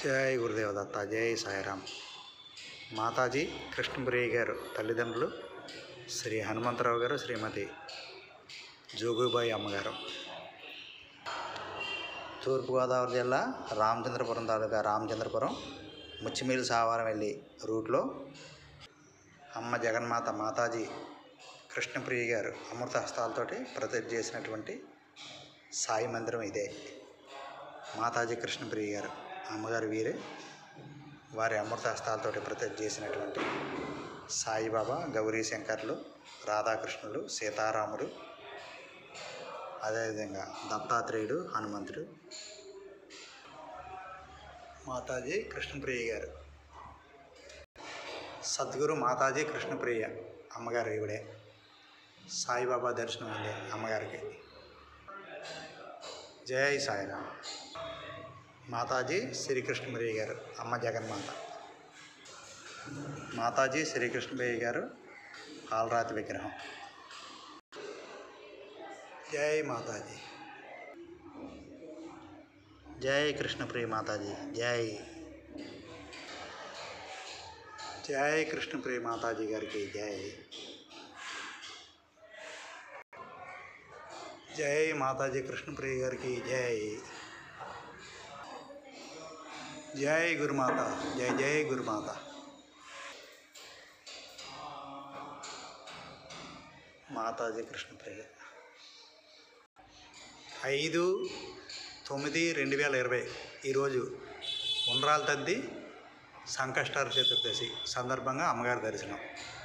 జై గురుదేవ దత్త జై సాయిరామ్ మాతాజీ కృష్ణప్రియ గారు తల్లిదండ్రులు శ్రీ హనుమంతరావు గారు శ్రీమతి జోగుబాయి అమ్మగారు తూర్పుగోదావరి జిల్లా రామచంద్రపురం తాలూకా రామచంద్రపురం ముచ్చిమీలు సావారం వెళ్ళి రూట్లో అమ్మ జగన్మాత మాతాజీ కృష్ణప్రియ గారు అమృత హస్తాలతోటి ప్రతిష్ఠ చేసినటువంటి సాయి మందిరం ఇదే మాతాజీ కృష్ణప్రియ గారు అమ్మగారు వీరే వారి అమృత హస్తాలతోటి ప్రతిష్ఠ చేసినటువంటి సాయిబాబా గౌరీ శంకర్లు రాధాకృష్ణులు సీతారాముడు అదేవిధంగా దత్తాత్రేయుడు హనుమంతుడు మాతాజీ కృష్ణప్రియ గారు సద్గురు మాతాజీ కృష్ణప్రియ అమ్మగారు ఇవిడే సాయిబాబా దర్శనం ఉంది అమ్మగారికి జై సాయిరామ్ మాతాజీ శ్రీకృష్ణప్రియ గారు అమ్మ జగన్మాత మాతాజీ శ్రీకృష్ణప్రియ గారు కాలరాతి విగ్రహం జై మాతాజీ జై కృష్ణప్రియ మాతాజీ జై జై కృష్ణప్రియ మాతాజీ గారికి జై జై మాతాజీ కృష్ణప్రియ గారికి జై జై గురుమాత జై జై గురుమాత మాతాజీ కృష్ణప్రియ ఐదు తొమ్మిది రెండు వేల ఇరవై ఈరోజు ఉండ్రాల తద్ది సంకష్టార చతుర్దశి సందర్భంగా అమ్మగారి దర్శనం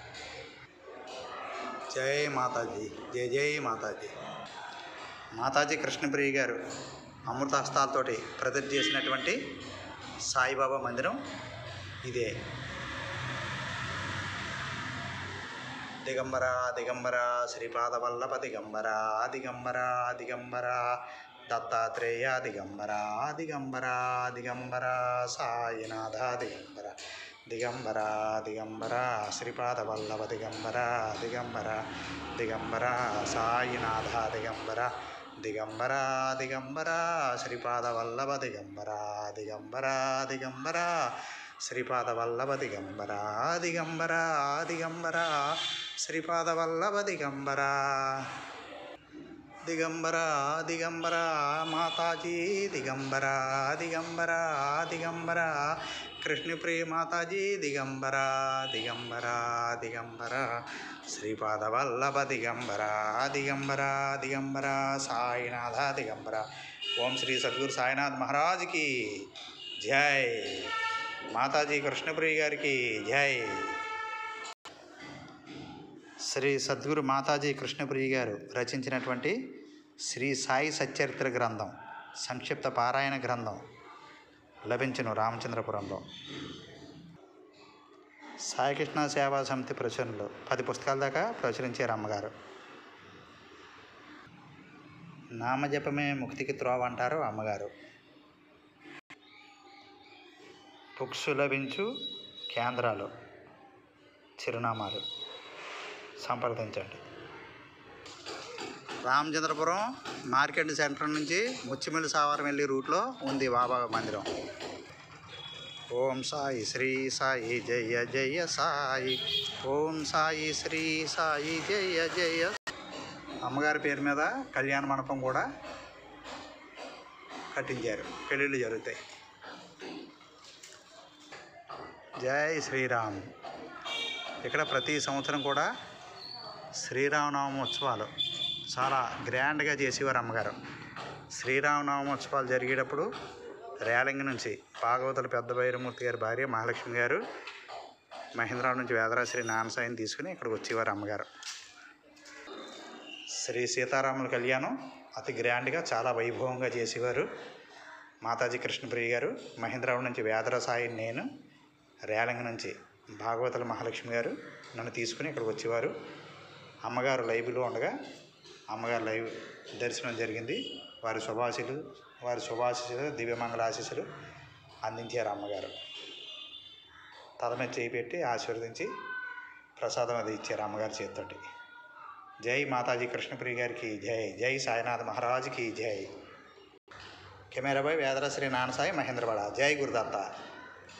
జై మాతాజీ జై జై మాతాజీ మాతాజీ కృష్ణప్రియ గారు అమృత హస్తాలతోటి ప్రతిష్ఠ చేసినటువంటి సాయిబాబా మందిరం ఇదే దిగంబర దిగంబర శ్రీపాద వల్లభ దిగంబర దిగంబర దిగంబర దత్తాత్రేయ దిగంబర దిగంబర దిగంబర సాయినాథ దిగంబర దిగంబర దిగంబర శ్రీపాద వల్లభ దిగంబర దిగంబర దిగంబర సాయినాథ దిగంబర దిగంబర దిగంబర శ్రీపాద వల్లభ దిగంబర దిగంబర దిగంబర శ్రీపాద వల్లభ దిగంబర దిగంబర దిగంబర శ్రీపాద వల్లభ దిగంబర దిగంబర దిగంబర మాతాజీ దిగంబర దిగంబర దిగంబర కృష్ణప్రియ మాతాజీ దిగంబర దిగంబర దిగంబర శ్రీపాద వల్లభ దిగంబర దిగంబర దిగంబర సాయినాథ దిగంబర ఓం శ్రీ సద్గురు సాయినాథ్ మహారాజ్కి జై మాతాజీ కృష్ణప్రియ గారికి జై శ్రీ సద్గురు మాతాజీ కృష్ణప్రియ గారు రచించినటువంటి శ్రీ సాయి సచ్చరిత్ర గ్రంథం సంక్షిప్త పారాయణ గ్రంథం లభించును రామచంద్రపురంలో సాయికృష్ణ సేవా సమితి ప్రచురణలు పది పుస్తకాల దాకా ప్రచురించారు అమ్మగారు నామజపమే ముక్తికి త్రోవ అంటారు అమ్మగారు బుక్స్ లభించు కేంద్రాలు చిరునామాలు సంప్రదించండి రామచంద్రపురం మార్కెట్ సెంటర్ నుంచి ముచ్చిమిల్లి సావరం వెళ్ళి రూట్లో ఉంది బాబా మందిరం ఓం సాయి శ్రీ సాయి జయ జయ సాయి ఓం సాయి శ్రీ సాయి జయ జయ అమ్మగారి పేరు మీద కళ్యాణ మండపం కూడా కట్టించారు పెళ్ళిళ్ళు జరుగుతాయి జై శ్రీరామ్ ఇక్కడ ప్రతి సంవత్సరం కూడా శ్రీరామనవమి ఉత్సవాలు చాలా గ్రాండ్గా చేసేవారు అమ్మగారు శ్రీరామనవమి ఉత్సవాలు జరిగేటప్పుడు రేలంగి నుంచి భాగవతుల పెద్ద భైరమూర్తి గారి భార్య మహాలక్ష్మి గారు మహేంద్రరావు నుంచి వేదరాశ్రీ నాన్నసాయిని తీసుకుని ఇక్కడికి వచ్చేవారు అమ్మగారు శ్రీ సీతారాముల కళ్యాణం అతి గ్రాండ్గా చాలా వైభవంగా చేసేవారు మాతాజీ కృష్ణప్రియ గారు మహేంద్రరావు నుంచి వేదరసాయిని నేను రేలంగి నుంచి భాగవతుల మహాలక్ష్మి గారు నన్ను తీసుకుని ఇక్కడికి వచ్చేవారు అమ్మగారు లైవ్లో ఉండగా అమ్మగారు లైవ్ దర్శనం జరిగింది వారి శుభాశీలు వారి శుభాశీసులు దివ్యమంగళ ఆశీస్సులు అందించారు అమ్మగారు తల మీద చేయి పెట్టి ఆశీర్వదించి ప్రసాదం అది ఇచ్చారు అమ్మగారి చేతితోటి జై మాతాజీ కృష్ణప్రియ గారికి జై జై సాయినాథ్ మహారాజ్కి జై కెమెరా బాయ్ వేదరశ్రీ నాన్నసాయి మహేంద్రవాడ జై గురుదత్త